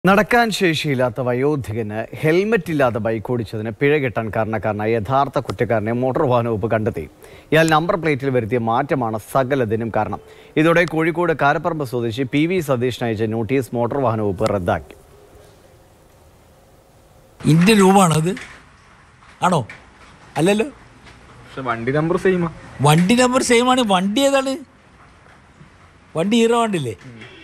നടക്കാൻ ശേഷിയില്ലാത്ത വയോധികന് ഹെൽമറ്റ് ഇല്ലാതെ ബൈക്ക് ഓടിച്ചതിന് പിഴ കിട്ടാൻ കാരണക്കാരനായ യഥാർത്ഥ കുറ്റക്കാരനെ മോട്ടോർ വാഹന വകുപ്പ് കണ്ടെത്തി ഇയാൾ നമ്പർ പ്ലേറ്റിൽ വരുത്തിയ മാറ്റമാണ് സകലതിനും കാരണം ഇതോടെ കോഴിക്കോട് കാരപ്പറമ്പ് സ്വദേശി പി വി സതീഷിന് അയച്ച നോട്ടീസ് മോട്ടോർ വാഹന വകുപ്പ് റദ്ദാക്കി ഇന്ത്യൻ രൂപമാണോ അത് ആണോ അല്ലല്ലോ പക്ഷെ വണ്ടി നമ്പർ സെയിമാ വണ്ടി നമ്പർ സെയിം ആണ് വണ്ടി ഏതാണ് വണ്ടി ഹീറോ വണ്ടില്ലേ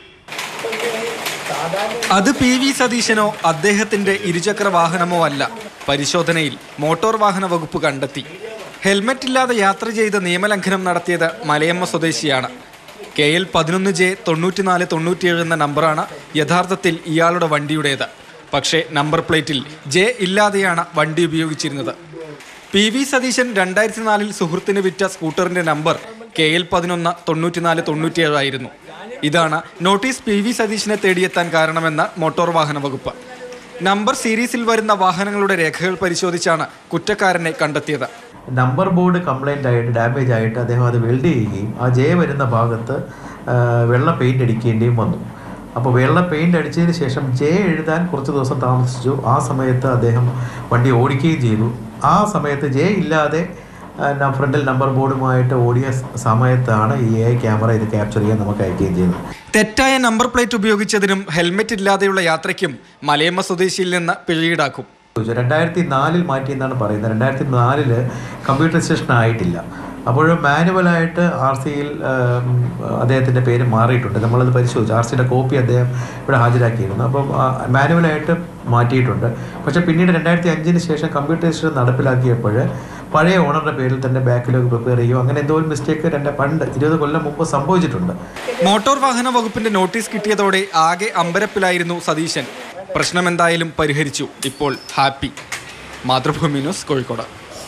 അത് പി വി സതീശനോ അദ്ദേഹത്തിന്റെ ഇരുചക്ര വാഹനമോ അല്ല പരിശോധനയിൽ മോട്ടോർ വാഹന വകുപ്പ് കണ്ടെത്തി ഹെൽമറ്റ് ഇല്ലാതെ യാത്ര ചെയ്ത് നിയമലംഘനം നടത്തിയത് മലയമ്മ സ്വദേശിയാണ് കെ എൽ പതിനൊന്ന് ജെ തൊണ്ണൂറ്റിനാല് തൊണ്ണൂറ്റിയേഴ് എന്ന നമ്പറാണ് യഥാർത്ഥത്തിൽ ഇയാളുടെ വണ്ടിയുടേത് പക്ഷേ നമ്പർ പ്ലേറ്റിൽ ജെ ഇല്ലാതെയാണ് വണ്ടി ഉപയോഗിച്ചിരുന്നത് പി വി സതീശൻ രണ്ടായിരത്തി നാലിൽ സുഹൃത്തിന് വിറ്റ സ്കൂട്ടറിന്റെ നമ്പർ കെ എൽ പതിനൊന്ന് തൊണ്ണൂറ്റിനാല് തൊണ്ണൂറ്റിയേഴായിരുന്നു ഇതാണ് നോട്ടീസ് പി വി സതീശിനെ തേടിയെത്താൻ കാരണമെന്ന് മോട്ടോർ വാഹന വകുപ്പ് നമ്പർ സീരീസിൽ വരുന്ന വാഹനങ്ങളുടെ രേഖകൾ പരിശോധിച്ചാണ് കുറ്റക്കാരനെ കണ്ടെത്തിയത് നമ്പർ ബോർഡ് കംപ്ലൈൻ്റ് ആയിട്ട് ഡാമേജ് ആയിട്ട് അദ്ദേഹം അത് വെൽഡ് ചെയ്യുകയും ആ ജെ വരുന്ന ഭാഗത്ത് ആ, വെള്ള പെയിൻ്റ് അടിക്കേണ്ടിയും വന്നു അപ്പോൾ വെള്ള പെയിൻ്റ് അടിച്ചതിന് ശേഷം ജെ എഴുതാൻ കുറച്ച് ദിവസം താമസിച്ചു ആ സമയത്ത് അദ്ദേഹം വണ്ടി ഓടിക്കുകയും ചെയ്തു ആ സമയത്ത് ജെ ഇല്ലാതെ ആ, ഫ്രണ്ടിൽ നമ്പർ ബോർഡുമായിട്ട് ഓടിയ സ- സമയത്താണ് ഈ എ ക്യാമറ ഇത് ക്യാപ്ചർ ചെയ്യാൻ നമുക്ക് അയക്കുകയും ചെയ്തത് തെറ്റായ നമ്പർ പ്ലേറ്റ് ഉപയോഗിച്ചതിനും ഹെൽമറ്റ് ഇല്ലാതെയുള്ള യാത്രയ്ക്കും മലയമ്മ സ്വദേശിയിൽ നിന്ന് പിഴയീടാക്കും രണ്ടായിരത്തി നാലിൽ മാറ്റിയെന്നാണ് പറയുന്നത് രണ്ടായിരത്തി നാലില് കമ്പ്യൂട്ടറൈസേഷൻ ആയിട്ടില്ല അപ്പോൾ മാനുവലായിട്ട് ആർ സിയിൽ അദ്ദേഹത്തിൻ്റെ പേര് മാറിയിട്ടുണ്ട് നമ്മളത് പരിശോധിച്ചു ആർ സിയുടെ കോപ്പി അദ്ദേഹം ഇവിടെ ഹാജരാക്കിയിരുന്നു അപ്പം മാനുവലായിട്ട് മാറ്റിയിട്ടുണ്ട് പക്ഷേ പിന്നീട് രണ്ടായിരത്തി അഞ്ചിന് ശേഷം കമ്പ്യൂട്ടറൈസേഷൻ നടപ്പിലാക്കിയപ്പോൾ പഴയ ഓണറുടെ പേരിൽ തന്നെ ബാക്കിലേക്ക് പ്രിപ്പയർ ചെയ്യും അങ്ങനെ എന്തോ ഒരു മിസ്റ്റേക്ക് രണ്ട് പണ്ട് ഇരുപത് കൊല്ലം മുമ്പ് സംഭവിച്ചിട്ടുണ്ട് മോട്ടോർ വാഹന വകുപ്പിന്റെ നോട്ടീസ് കിട്ടിയതോടെ ആകെ അമ്പരപ്പിലായിരുന്നു സതീശൻ പ്രശ്നമെന്തായാലും പരിഹരിച്ചു ഇപ്പോൾ ഹാപ്പി മാതൃഭൂമി ന്യൂസ് കോഴിക്കോട്